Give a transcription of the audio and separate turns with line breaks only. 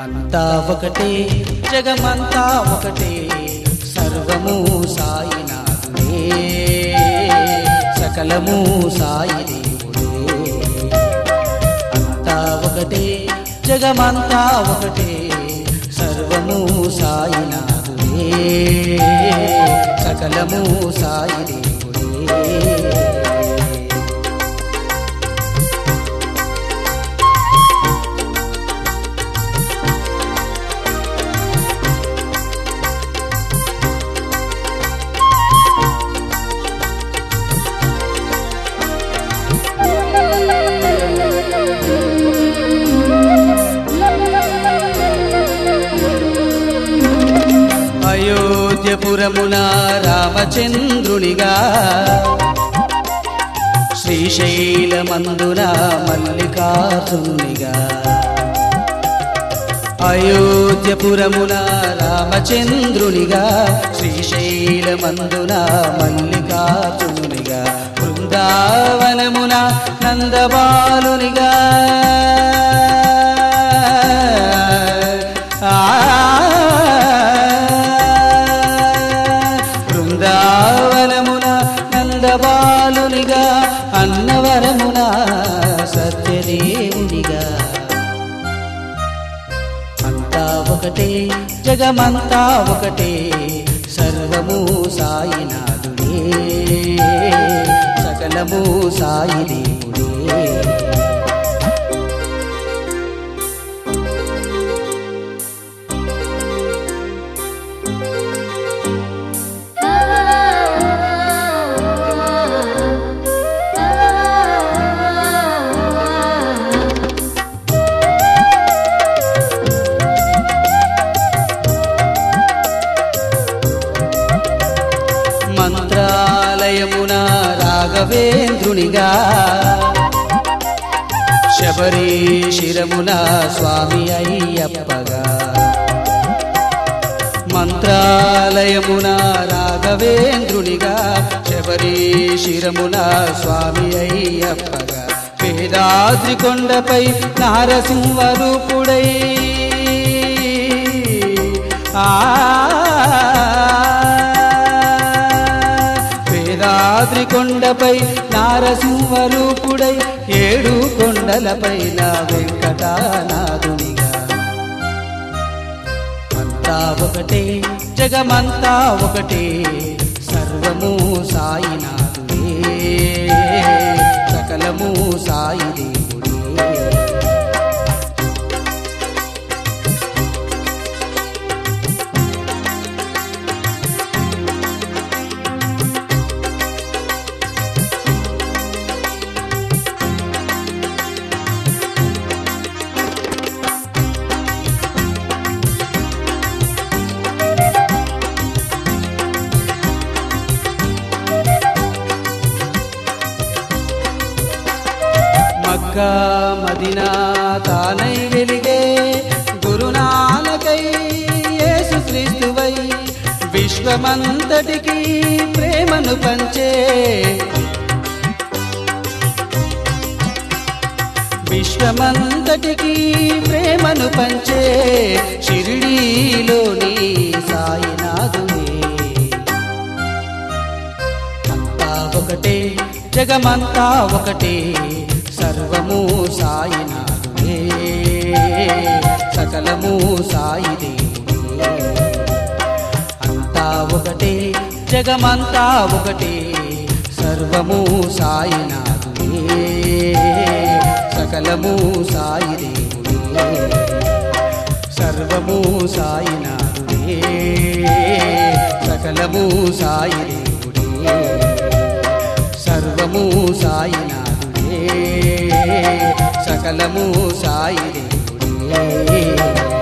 అంతా ఒకటే జగమంతా ఒకటే సర్వము సాయినాథుడే సకలము సాయి దేవుడే అంతా ఒకటే జగమంతా ఒకటే సర్వము సాయినాథుడే సకలము సాయి దేవుడే అయోధ్యపురమున రామచంద్రునిగా శ్రీశైలమందున మల్లికార్జునునిగా అయోధ్యపురమున రామచంద్రునిగా శ్రీశైలమందున మల్లికార్జునునిగా బృందావనమున నందబాలునిగా బృందావనమున నందబాలునిగా అన్నవరమున సత్యదేవునిగా అంతా ఒకటే జగమంతా ఒకటే సర్వము సాయినాథుడే సకలము సాయి దేవుడే మంత్రాలయమున రాఘవేంద్రునిగా శబరి శిరమున స్వామి అయ్యప్పగా మంత్రాలయమున రాఘవేంద్రునిగా శబరి శిరమున స్వామి అయ్యప్పగా వేదాద్రి కొండపై నారసింహరూపుడై ఆ వేదాద్రి కొండపై నారసింహరూపుడై ఏడు కొండలపైన వెంకటానాథునిగా అంతా ఒకటే జగమంతా ఒకటే సర్వము సాయినాథుడే సకలము సాయి దేవుడే మక్కా మదినా తానై వెలిగే గురునానకై యేసుక్రీస్తువై విశ్వమంతటికి ప్రేమను పంచే విశ్వమంతటికి ప్రేమను పంచే షిరిడీలోని సాయినాథునే అంతా ఒకటే జగమంతా ఒకటే సర్వము సాయినాథుడే సకలము సాయి దేవుడే అంతా ఒకటే జగమంతా ఒకటే సర్వము సాయినాథుడే సకలము సాయి దేవుడే సర్వము సాయినాథుడే సకలము సాయి దేవుడే సర్వము సాయినాథుడే సకలము సాయి దేవుడే